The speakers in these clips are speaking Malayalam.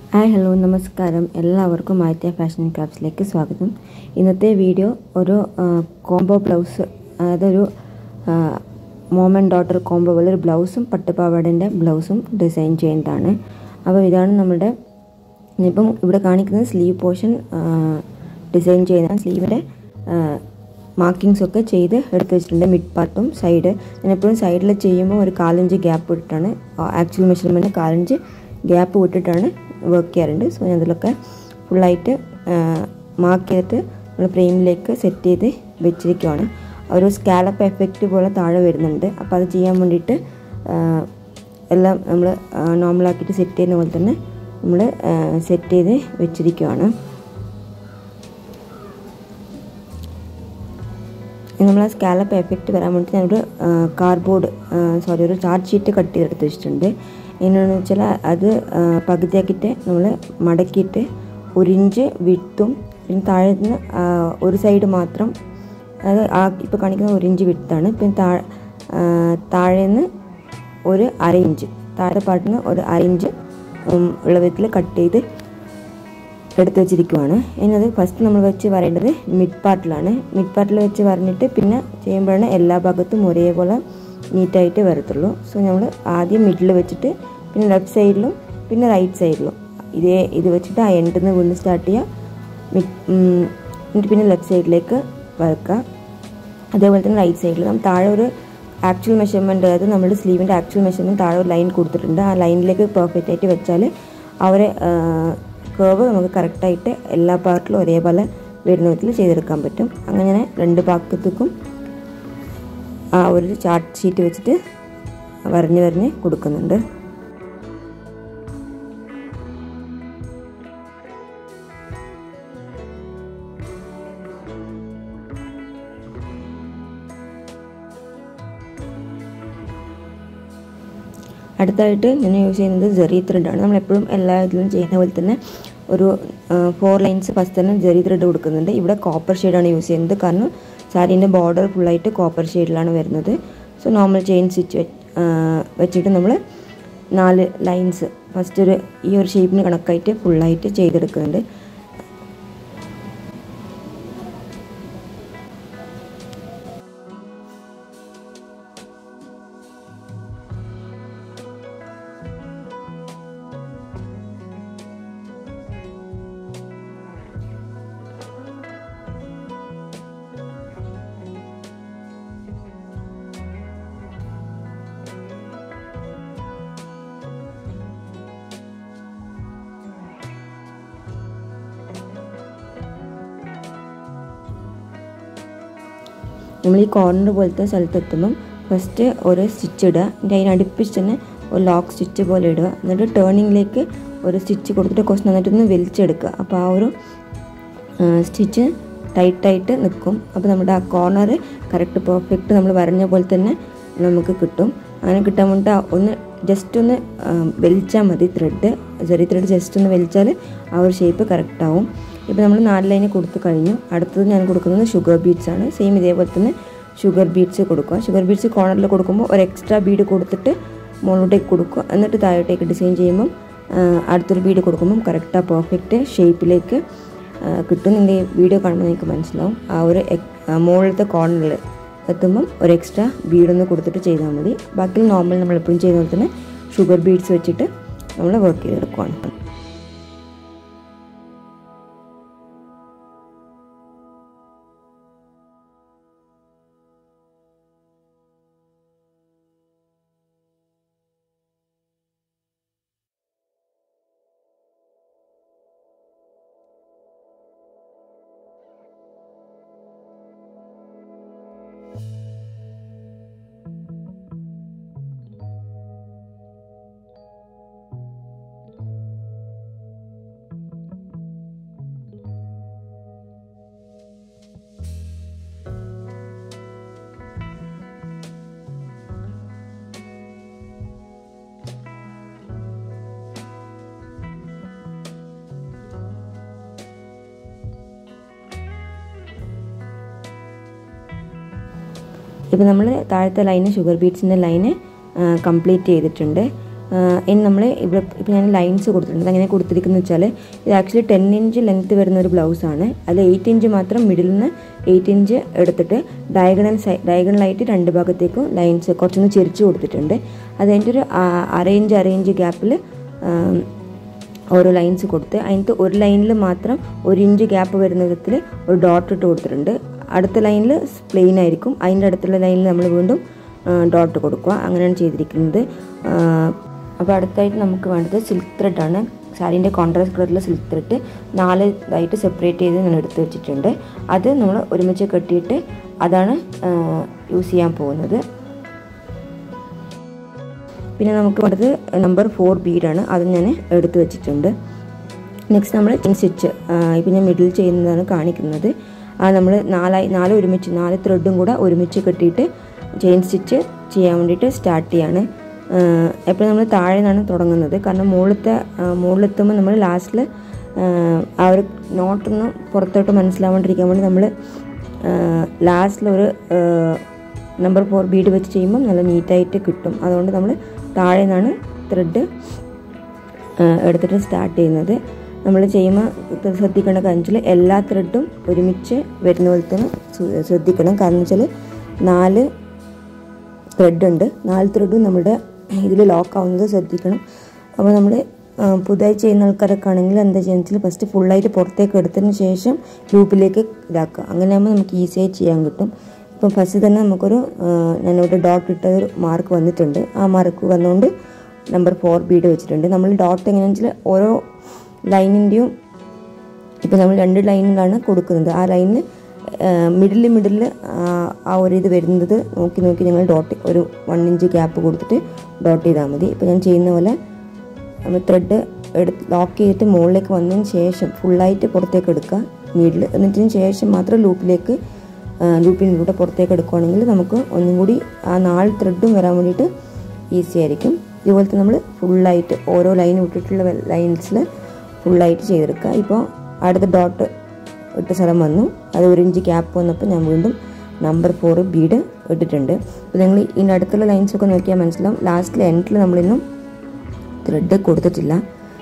ഹായ് ഹലോ നമസ്കാരം എല്ലാവർക്കും ആദ്യത്തെ ഫാഷൻ ക്രാഫ്റ്റ്സിലേക്ക് സ്വാഗതം ഇന്നത്തെ വീഡിയോ ഒരു കോംബോ ബ്ലൗസ് അതായത് ഒരു മോം ആൻഡ് ഡോട്ടർ കോംബോ പോലെ ഒരു ബ്ലൗസും പട്ടുപാവാടേൻ്റെ ബ്ലൗസും ഡിസൈൻ ചെയ്യുന്നതാണ് അപ്പോൾ ഇതാണ് നമ്മുടെ ഇപ്പം ഇവിടെ കാണിക്കുന്നത് സ്ലീവ് പോർഷൻ ഡിസൈൻ ചെയ്യുന്ന സ്ലീവിൻ്റെ മാർക്കിങ്സ് ഒക്കെ ചെയ്ത് എടുത്ത് വെച്ചിട്ടുണ്ട് മിഡ് പാർട്ടും സൈഡ് ഞാൻ എപ്പോഴും സൈഡിൽ ചെയ്യുമ്പോൾ ഒരു കാലഞ്ച് ഗ്യാപ്പ് ഇട്ടിട്ടാണ് ആക്ച്വൽ മെഷർമെൻറ്റ് കാലഞ്ച് ഗ്യാപ്പ് വിട്ടിട്ടാണ് വർക്ക് ചെയ്യാറുണ്ട് സോ ഞാൻ അതിലൊക്കെ ഫുള്ളായിട്ട് മാർക്ക് ചെയ്തിട്ട് നമ്മൾ ഫ്രെയിമിലേക്ക് സെറ്റ് ചെയ്ത് വെച്ചിരിക്കുവാണ് ഒരു സ്കാലപ്പ് എഫക്റ്റ് പോലെ താഴെ വരുന്നുണ്ട് അപ്പോൾ അത് ചെയ്യാൻ വേണ്ടിയിട്ട് എല്ലാം നമ്മൾ നോർമലാക്കിയിട്ട് സെറ്റ് ചെയ്യുന്ന പോലെ തന്നെ നമ്മൾ സെറ്റ് ചെയ്ത് വെച്ചിരിക്കുവാണ് നമ്മൾ ആ സ്കാലപ്പ് എഫക്റ്റ് വരാൻ വേണ്ടി ഞാനൊരു കാർഡ്ബോർഡ് സോറി ഒരു ചാർട്ട് ഷീറ്റ് കട്ട് ചെയ്തെടുത്ത് വെച്ചിട്ടുണ്ട് എങ്ങനെയാണെന്ന് വെച്ചാൽ അത് പകുതിയാക്കിയിട്ട് നമ്മൾ മടക്കിയിട്ട് ഒരു ഇഞ്ച് വിട്ടും പിന്നെ താഴെ നിന്ന് ഒരു സൈഡ് മാത്രം അത് ആ ഇപ്പോൾ കാണിക്കുന്ന ഒരു ഇഞ്ച് വിട്ടാണ് പിന്നെ താഴെ താഴെ നിന്ന് ഒരു അര ഇഞ്ച് താഴെ പാട്ടിൽ നിന്ന് ഒരു അര ഇഞ്ച് ഉള്ള വിധത്തിൽ കട്ട് ചെയ്ത് എടുത്ത് വെച്ചിരിക്കുവാണ് ഇനി അത് ഫസ്റ്റ് നമ്മൾ വെച്ച് വരേണ്ടത് മിഡ് പാർട്ടിലാണ് മിഡ് പാർട്ടിൽ വെച്ച് വരഞ്ഞിട്ട് പിന്നെ ചെയ്യുമ്പോഴാണ് എല്ലാ ഭാഗത്തും ഒരേപോലെ നീറ്റായിട്ട് വരത്തുള്ളൂ സോ നമ്മൾ ആദ്യം മിഡിൽ വെച്ചിട്ട് പിന്നെ ലെഫ്റ്റ് സൈഡിലും പിന്നെ റൈറ്റ് സൈഡിലും ഇതേ ഇത് വെച്ചിട്ട് ആ എൻഡിൽ നിന്ന് വീണ്ടും സ്റ്റാർട്ട് ചെയ്യുക എന്നിട്ട് പിന്നെ ലെഫ്റ്റ് സൈഡിലേക്ക് വരക്കുക അതേപോലെ തന്നെ റൈറ്റ് സൈഡിൽ നമ്മൾ താഴെ ഒരു ആക്ച്വൽ മെഷർമെൻറ്റ് അതായത് നമ്മുടെ സ്ലീവിൻ്റെ ആക്ച്വൽ മെഷർമെൻറ്റ് താഴെ ഒരു ലൈൻ കൊടുത്തിട്ടുണ്ട് ആ ലൈനിലേക്ക് പെർഫെക്റ്റ് ആയിട്ട് വെച്ചാൽ അവരെ കേർവ് നമുക്ക് കറക്റ്റായിട്ട് എല്ലാ പാർട്ടിലും ഒരേപോലെ വരുന്ന വിധത്തിൽ ചെയ്തെടുക്കാൻ പറ്റും അങ്ങനെ രണ്ട് ഭാഗത്തേക്കും ആ ഒരു ചാർട്ട് ഷീറ്റ് വെച്ചിട്ട് വരഞ്ഞ് വരഞ്ഞ് കൊടുക്കുന്നുണ്ട് അടുത്തായിട്ട് ഞാൻ യൂസ് ചെയ്യുന്നത് ജെറി ത്രെഡാണ് നമ്മൾ എപ്പോഴും എല്ലാ ഇതിലും ചെയ്യുന്ന പോലെ തന്നെ ഒരു ഫോർ ലൈൻസ് ഫസ്റ്റ് തന്നെ ജെറി ത്രെഡ് കൊടുക്കുന്നുണ്ട് ഇവിടെ കോപ്പർ ഷെയ്ഡാണ് യൂസ് ചെയ്യുന്നത് കാരണം സാരീൻ്റെ ബോർഡർ ഫുള്ളായിട്ട് കോപ്പർ ഷെയ്ഡിലാണ് വരുന്നത് സോ നോർമൽ ചെയിൻ സ്റ്റിച്ച് വെച്ചിട്ട് നമ്മൾ നാല് ലൈൻസ് ഫസ്റ്റ് ഒരു ഈ ഒരു ഷേപ്പിന് കണക്കായിട്ട് ഫുള്ളായിട്ട് ചെയ്തെടുക്കുന്നുണ്ട് നമ്മൾ ഈ കോർണർ പോലത്തെ സ്ഥലത്തെത്തുമ്പം ഫസ്റ്റ് ഒരു സ്റ്റിച്ച് ഇടുക എന്നിട്ട് അതിനടുപ്പിച്ച് തന്നെ ഒരു ലോക്ക് സ്റ്റിച്ച് പോലെ ഇടുക എന്നിട്ട് ടേണിങ്ങിലേക്ക് ഒരു സ്റ്റിച്ച് കൊടുത്തിട്ട് കുറച്ച് നന്നായിട്ടൊന്ന് വലിച്ചെടുക്കുക അപ്പോൾ ആ ഒരു സ്റ്റിച്ച് ടൈറ്റായിട്ട് നിൽക്കും അപ്പോൾ നമ്മുടെ ആ കോർണർ കറക്റ്റ് പെർഫെക്റ്റ് നമ്മൾ വരഞ്ഞ പോലെ തന്നെ നമുക്ക് കിട്ടും അങ്ങനെ കിട്ടാൻ വേണ്ടിയിട്ട് ഒന്ന് ജസ്റ്റ് ഒന്ന് വലിച്ചാൽ മതി ത്രെഡ് ചെറിയ ത്രെഡ് ജസ്റ്റ് ഒന്ന് വലിച്ചാൽ ആ ഒരു ഷേപ്പ് കറക്റ്റ് ആവും ഇപ്പോൾ നമ്മൾ നാല് ലൈന് കൊടുത്തു കഴിഞ്ഞു അടുത്തത് ഞാൻ കൊടുക്കുന്നത് ഷുഗർ ബീഡ്സ് ആണ് സെയിം ഇതേപോലെ തന്നെ ഷുഗർ ബീഡ്സ് കൊടുക്കുക ഷുഗർ ബീഡ്സ് കോർണറിൽ കൊടുക്കുമ്പോൾ ഒരു എക്സ്ട്രാ ബീഡ് കൊടുത്തിട്ട് മുകളിലോട്ടേക്ക് കൊടുക്കുക എന്നിട്ട് താഴോട്ടേക്ക് ഡിസൈൻ ചെയ്യുമ്പം അടുത്തൊരു ബീഡ് കൊടുക്കുമ്പം കറക്റ്റ് ആ പെർഫെക്റ്റ് ഷേപ്പിലേക്ക് കിട്ടും നിങ്ങൾ ഈ വീഡിയോ കാണുമ്പോൾ നിങ്ങൾക്ക് മനസ്സിലാവും ആ ഒരു മുകളിലത്തെ കോർണറിൽ എത്തുമ്പം ഒരു എക്സ്ട്രാ ബീഡൊന്ന് കൊടുത്തിട്ട് ചെയ്താൽ മതി ബാക്കി നോർമൽ നമ്മൾ എപ്പോഴും ചെയ്യുന്ന പോലെ തന്നെ ഷുഗർ ബീഡ്സ് വെച്ചിട്ട് നമ്മൾ വർക്ക് ചെയ്തെടുക്കുകയാണ് ഇപ്പോൾ നമ്മൾ താഴത്തെ ലൈന് ഷുഗർ ബീറ്റ്സിൻ്റെ ലൈന് കംപ്ലീറ്റ് ചെയ്തിട്ടുണ്ട് ഇനി നമ്മൾ ഇവിടെ ഇപ്പോൾ ഞാൻ ലൈൻസ് കൊടുത്തിട്ടുണ്ട് അങ്ങനെ കൊടുത്തിരിക്കുന്നത് വെച്ചാൽ ഇത് ആക്ച്വലി ടെൻ ഇഞ്ച് ലെങ്ത്ത് വരുന്ന ഒരു ബ്ലൗസാണ് അതിൽ എയ്റ്റ് ഇഞ്ച് മാത്രം മിഡിൽ നിന്ന് എയ്റ്റ് ഇഞ്ച് എടുത്തിട്ട് ഡയഗണൽ സൈ ഡയഗണലായിട്ട് രണ്ട് ഭാഗത്തേക്കും ലൈൻസ് കുറച്ചൊന്ന് ചെരിച്ച് കൊടുത്തിട്ടുണ്ട് അത് കഴിഞ്ഞിട്ട് ഒരു അറേഞ്ച് അറേഞ്ച് ഗ്യാപ്പിൽ ഓരോ ലൈൻസ് കൊടുത്ത് അതിനകത്ത് ഒരു ലൈനിൽ മാത്രം ഒരു ഇഞ്ച് ഗ്യാപ്പ് വരുന്ന വിധത്തിൽ ഒരു ഡോട്ട് ഇട്ട് കൊടുത്തിട്ടുണ്ട് അടുത്ത ലൈനിൽ പ്ലെയിൻ ആയിരിക്കും അതിൻ്റെ അടുത്തുള്ള ലൈനിൽ നമ്മൾ വീണ്ടും ഡോട്ട് കൊടുക്കുക അങ്ങനെയാണ് ചെയ്തിരിക്കുന്നത് അപ്പോൾ അടുത്തായിട്ട് നമുക്ക് വേണ്ടത് സിൽക്ക് ത്രെഡാണ് സാരീൻ്റെ കോൺട്രാസ്റ്റ് കളറിൽ സിൽക്ക് ത്രെഡ് നാല് ഇതായിട്ട് സെപ്പറേറ്റ് ചെയ്ത് ഞാൻ എടുത്ത് വെച്ചിട്ടുണ്ട് അത് നമ്മൾ ഒരുമിച്ച് കെട്ടിയിട്ട് അതാണ് യൂസ് ചെയ്യാൻ പോകുന്നത് പിന്നെ നമുക്ക് വേണ്ടത് നമ്പർ ഫോർ ബീഡാണ് അത് ഞാൻ എടുത്ത് വെച്ചിട്ടുണ്ട് നെക്സ്റ്റ് നമ്മൾ ചെയിൻ സ്റ്റിച്ച് ഇപ്പം ഞാൻ മിഡിൽ ചെയ്യുന്നതാണ് കാണിക്കുന്നത് ആ നമ്മൾ നാലായി നാല് ഒരുമിച്ച് നാല് ത്രെഡും കൂടെ ഒരുമിച്ച് കെട്ടിയിട്ട് ചെയിൻ സ്റ്റിച്ച് ചെയ്യാൻ വേണ്ടിയിട്ട് സ്റ്റാർട്ട് ചെയ്യാണ് എപ്പോഴും നമ്മൾ താഴെ നിന്നാണ് തുടങ്ങുന്നത് കാരണം മുകളിലത്തെ മുകളിലെത്തുമ്പോൾ നമ്മൾ ലാസ്റ്റിൽ ആ ഒരു നോട്ടൊന്ന് പുറത്തോട്ട് മനസ്സിലാവാണ്ടിരിക്കാൻ വേണ്ടി നമ്മൾ ലാസ്റ്റിലൊരു നമ്പർ ഫോർ ബീഡ് വെച്ച് ചെയ്യുമ്പോൾ നല്ല നീറ്റായിട്ട് കിട്ടും അതുകൊണ്ട് നമ്മൾ താഴെ നിന്നാണ് ത്രെഡ് എടുത്തിട്ട് സ്റ്റാർട്ട് ചെയ്യുന്നത് നമ്മൾ ചെയ്യുമ്പോൾ ശ്രദ്ധിക്കേണ്ട കാര്യം വെച്ചാൽ എല്ലാ ത്രെഡും ഒരുമിച്ച് വരുന്ന പോലെ തന്നെ ശ്രദ്ധിക്കണം കാരണം വെച്ചാൽ നാല് ത്രെഡ് ഉണ്ട് നാല് ത്രെഡും നമ്മുടെ ഇതിൽ ലോക്ക് ആവുന്നത് ശ്രദ്ധിക്കണം അപ്പോൾ നമ്മൾ പുതുതായി ചെയ്യുന്ന ആൾക്കാരൊക്കെ ആണെങ്കിൽ എന്താ ചെയ്യുന്നത് വെച്ചാൽ ഫസ്റ്റ് ഫുള്ളായിട്ട് പുറത്തേക്ക് എടുത്തതിന് ശേഷം ലൂപ്പിലേക്ക് ഇതാക്കുക അങ്ങനെ ആകുമ്പോൾ നമുക്ക് ഈസിയായി ചെയ്യാൻ കിട്ടും ഇപ്പം ഫസ്റ്റ് തന്നെ നമുക്കൊരു ഞാനിവിടെ ഡോട്ട് ഇട്ട ഒരു മാർക്ക് വന്നിട്ടുണ്ട് ആ മാർക്ക് വന്നുകൊണ്ട് നമ്പർ ഫോർ ബീഡ് വെച്ചിട്ടുണ്ട് നമ്മൾ ഡോട്ട് എങ്ങനെയാണെന്ന് വെച്ചാൽ ഓരോ ലൈനിൻ്റെയും ഇപ്പോൾ നമ്മൾ രണ്ട് ലൈനിലാണ് കൊടുക്കുന്നത് ആ ലൈനിൽ മിഡിൽ മിഡിൽ ആ ഒരു ഇത് വരുന്നത് നോക്കി നോക്കി നിങ്ങൾ ഡോട്ട് ഒരു വൺ ഇഞ്ച് ഗ്യാപ്പ് കൊടുത്തിട്ട് ഡോട്ട് ചെയ്താൽ മതി ഇപ്പോൾ ഞാൻ ചെയ്യുന്ന പോലെ നമ്മൾ ത്രെഡ് എടുത്ത് ലോക്ക് ചെയ്തിട്ട് മുകളിലേക്ക് വന്നതിന് ശേഷം ഫുള്ളായിട്ട് പുറത്തേക്ക് എടുക്കുക നീഡിൽ എന്നിട്ടതിന് ശേഷം മാത്രം ലൂപ്പിലേക്ക് ലൂപ്പിലൂടെ പുറത്തേക്ക് എടുക്കുകയാണെങ്കിൽ നമുക്ക് ഒന്നും കൂടി ആ നാല് ത്രെഡും വരാൻ വേണ്ടിയിട്ട് ഈസി ആയിരിക്കും ഇതുപോലത്തെ നമ്മൾ ഫുള്ളായിട്ട് ഓരോ ലൈൻ വിട്ടിട്ടുള്ള ലൈൻസിൽ ഫുള്ളായിട്ട് ചെയ്തെടുക്കുക ഇപ്പോൾ അടുത്ത ഡോട്ട് ഇട്ട സ്ഥലം വന്നു അത് ഒരു ഇഞ്ച് ക്യാപ്പ് വന്നപ്പോൾ ഞാൻ വീണ്ടും നമ്പർ ഫോർ ബീഡ് ഇട്ടിട്ടുണ്ട് അപ്പോൾ നിങ്ങൾ ഇതിൻ്റെ അടുത്തുള്ള ലൈൻസൊക്കെ നോക്കിയാൽ മനസ്സിലാവും ലാസ്റ്റിൽ എൻഡിൽ നമ്മളിന്നും ത്രെഡ് കൊടുത്തിട്ടില്ല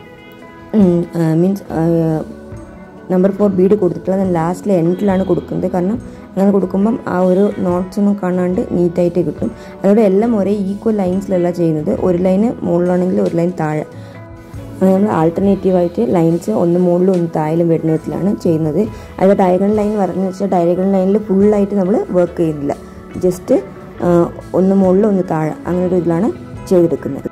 മീൻസ് നമ്പർ ഫോർ ബീഡ് കൊടുത്തിട്ടില്ല ഞാൻ ലാസ്റ്റിൽ എൻഡിലാണ് കൊടുക്കുന്നത് കാരണം അങ്ങനെ കൊടുക്കുമ്പം ആ ഒരു നോട്ട്സ് ഒന്നും കാണാണ്ട് നീറ്റായിട്ട് കിട്ടും അതോടെ എല്ലാം ഒരേ ഈക്വൽ ലൈൻസിലല്ല ചെയ്യുന്നത് ഒരു ലൈന് മുകളിലാണെങ്കിൽ ഒരു ലൈൻ താഴെ അങ്ങനെ നമ്മൾ ആൾട്ടർനേറ്റീവായിട്ട് ലൈൻസ് ഒന്ന് മുകളിലും ഒന്ന് താഴെയും വരുന്ന വിധത്തിലാണ് ചെയ്യുന്നത് അത് ഡയഗണൽ ലൈൻ പറഞ്ഞു വെച്ചാൽ ഡയഗണൽ ലൈനിൽ ഫുള്ളായിട്ട് നമ്മൾ വർക്ക് ചെയ്യുന്നില്ല ജസ്റ്റ് ഒന്ന് മുകളിൽ ഒന്ന് താഴെ അങ്ങനെ ഒരു ഇതിലാണ് ചെയ്തെടുക്കുന്നത്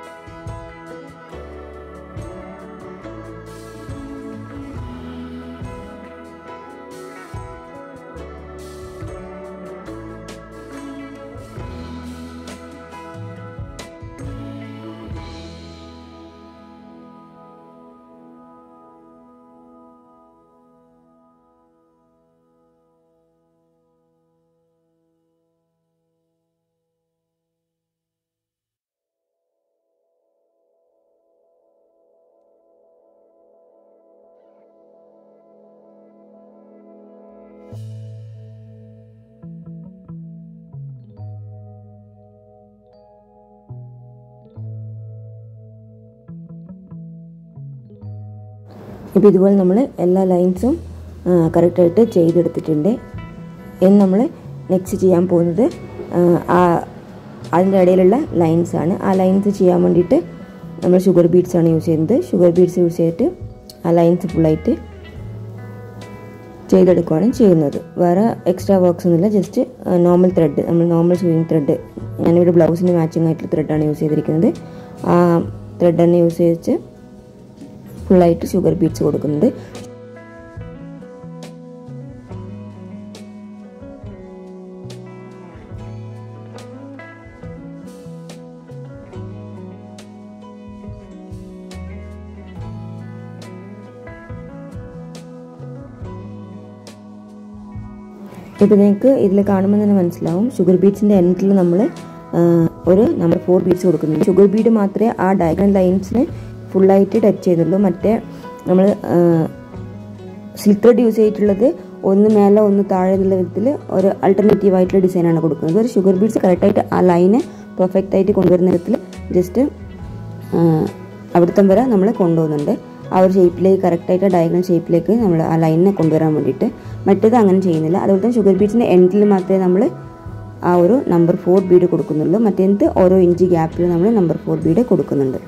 ഇപ്പോൾ ഇതുപോലെ നമ്മൾ എല്ലാ ലൈൻസും കറക്റ്റായിട്ട് ചെയ്തെടുത്തിട്ടുണ്ട് ഇനി നമ്മൾ നെക്സ്റ്റ് ചെയ്യാൻ പോകുന്നത് ആ അതിൻ്റെ ഇടയിലുള്ള ലൈൻസാണ് ആ ലൈൻസ് ചെയ്യാൻ വേണ്ടിയിട്ട് നമ്മൾ ഷുഗർ ബീഡ്സ് ആണ് യൂസ് ചെയ്യുന്നത് ഷുഗർ ബീഡ്സ് യൂസ് ചെയ്തിട്ട് ആ ലൈൻസ് ഫുള്ളായിട്ട് ചെയ്തെടുക്കുകയാണ് ചെയ്യുന്നത് വേറെ എക്സ്ട്രാ വർക്ക്സ് ഒന്നുമില്ല ജസ്റ്റ് നോർമൽ ത്രെഡ് നമ്മൾ നോർമൽ സ്വിങ് ത്രെഡ് ഞാനിവിടെ ബ്ലൗസിന് മാച്ചിങ് ആയിട്ടുള്ള ത്രെഡാണ് യൂസ് ചെയ്തിരിക്കുന്നത് ആ ത്രെഡ് തന്നെ യൂസ് ചെയ്ത് ഫുള്ളായിട്ട് ഷുഗർ ബീറ്റ്സ് കൊടുക്കുന്നുണ്ട് ഇപ്പോൾ നിങ്ങൾക്ക് ഇതിൽ കാണുമ്പോൾ തന്നെ മനസ്സിലാവും ഷുഗർ ബീറ്റ്സിൻ്റെ എൻഡിൽ നമ്മൾ ഒരു നമ്പർ ഫോർ ബീറ്റ്സ് കൊടുക്കുന്നുണ്ട് ഷുഗർ ബീഡ് മാത്രമേ ആ ഡയഗ്രം ലൈൻസിന് ഫുള്ളായിട്ട് ടച്ച് ചെയ്യുന്നുള്ളൂ മറ്റേ നമ്മൾ സിൽക്ക് ത്രെഡ് യൂസ് ചെയ്തിട്ടുള്ളത് ഒന്ന് മേലെ ഒന്ന് താഴെ എന്നുള്ള വിധത്തിൽ ഒരു അൾട്ടർനേറ്റീവ് ആയിട്ടുള്ള ഡിസൈനാണ് കൊടുക്കുന്നത് ഒരു ഷുഗർ ബീഡ്സ് കറക്റ്റായിട്ട് ആ ലൈന് പെർഫെക്റ്റ് ആയിട്ട് കൊണ്ടുവരുന്ന വിധത്തിൽ ജസ്റ്റ് അവിടുത്തെ വരെ നമ്മൾ കൊണ്ടുപോകുന്നുണ്ട് ആ ഒരു ഷേപ്പിലേക്ക് കറക്റ്റായിട്ട് ഡയഗണൽ ഷേപ്പിലേക്ക് നമ്മൾ ആ ലൈനിനെ കൊണ്ടുവരാൻ വേണ്ടിയിട്ട് മറ്റേത് അങ്ങനെ ചെയ്യുന്നില്ല അതുപോലെ തന്നെ ഷുഗർ ബീറ്റ്സിൻ്റെ എൻഡിൽ മാത്രമേ നമ്മൾ ആ ഒരു നമ്പർ ഫോർ ബീഡ് കൊടുക്കുന്നുള്ളൂ മറ്റേത് ഓരോ ഇഞ്ച് ഗ്യാപ്പിൽ നമ്മൾ നമ്പർ ഫോർ ബീഡ് കൊടുക്കുന്നുണ്ട്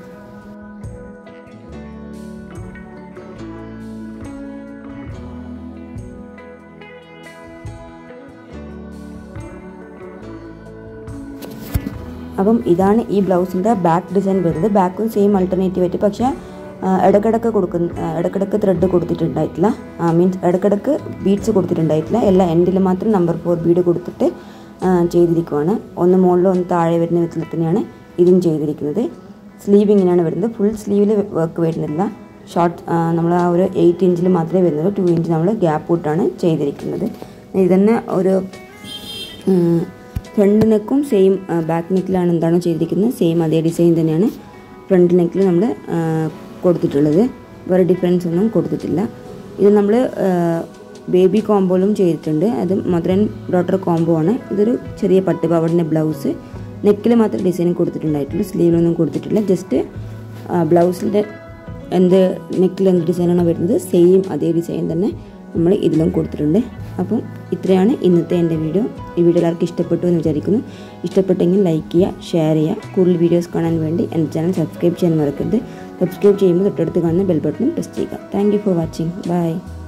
അപ്പം ഇതാണ് ഈ ബ്ലൗസിൻ്റെ ബാക്ക് ഡിസൈൻ വരുന്നത് ബാക്കും സെയിം അൾട്ടർനേറ്റീവ് ആയിട്ട് പക്ഷേ ഇടക്കിടക്ക് കൊടുക്കുന്ന ഇടക്കിടക്ക് ത്രെഡ് കൊടുത്തിട്ടുണ്ടായിട്ടില്ല മീൻസ് ഇടക്കിടക്ക് ബീഡ്സ് കൊടുത്തിട്ടുണ്ടായിട്ടില്ല എല്ലാ എൻഡിൽ മാത്രം നമ്പർ ഫോർ ബീഡ് കൊടുത്തിട്ട് ചെയ്തിരിക്കുവാണ് ഒന്ന് മുകളിൽ ഒന്ന് താഴെ വരുന്ന വിധത്തിൽ തന്നെയാണ് ഇതും ചെയ്തിരിക്കുന്നത് സ്ലീവ് ഇങ്ങനെയാണ് വരുന്നത് ഫുൾ സ്ലീവിൽ വർക്ക് വരുന്നില്ല ഷോർട്ട് നമ്മൾ ആ ഒരു എയ്റ്റ് ഇഞ്ചിൽ മാത്രമേ വരുന്നുള്ളൂ ടു ഇഞ്ച് നമ്മൾ ഗ്യാപ്പ് ഇട്ടാണ് ചെയ്തിരിക്കുന്നത് ഇതന്നെ ഒരു ഫ്രണ്ട് നെക്കും സെയിം ബാക്ക് നെക്കിലാണ് എന്താണോ ചെയ്തിരിക്കുന്നത് സെയിം അതേ ഡിസൈൻ തന്നെയാണ് ഫ്രണ്ട് നെക്കിൽ നമ്മൾ കൊടുത്തിട്ടുള്ളത് വേറെ ഡിഫറൻസ് ഒന്നും കൊടുത്തിട്ടില്ല ഇത് നമ്മൾ ബേബി കോമ്പോയിലും ചെയ്തിട്ടുണ്ട് അത് മദർ ആൻഡ് ഡോട്ടർ കോംബോ ആണ് ഇതൊരു ചെറിയ പട്ടുപാവടിൻ്റെ ബ്ലൗസ് നെക്കിൽ മാത്രം ഡിസൈൻ കൊടുത്തിട്ടുണ്ടായിട്ടുള്ളൂ സ്ലീവിലൊന്നും കൊടുത്തിട്ടില്ല ജസ്റ്റ് ബ്ലൗസിൻ്റെ എന്ത് നെക്കിൽ എന്ത് ഡിസൈനാണോ വരുന്നത് സെയിം അതേ ഡിസൈൻ തന്നെ നമ്മൾ ഇതിലും കൊടുത്തിട്ടുണ്ട് അപ്പം ഇത്രയാണ് ഇന്നത്തെ എൻ്റെ വീഡിയോ ഈ വീഡിയോ എല്ലാവർക്കും ഇഷ്ടപ്പെട്ടു എന്ന് വിചാരിക്കുന്നു ഇഷ്ടപ്പെട്ടെങ്കിൽ ലൈക്ക് ചെയ്യുക ഷെയർ ചെയ്യുക കൂടുതൽ വീഡിയോസ് കാണാൻ വേണ്ടി എൻ്റെ ചാനൽ സബ്സ്ക്രൈബ് ചെയ്യാൻ മറക്കരുത് സബ്സ്ക്രൈബ് ചെയ്യുമ്പോൾ തൊട്ടടുത്ത് കാണുന്ന ബെൽ ബട്ടണും പ്രസ് ചെയ്യുക thank you for watching by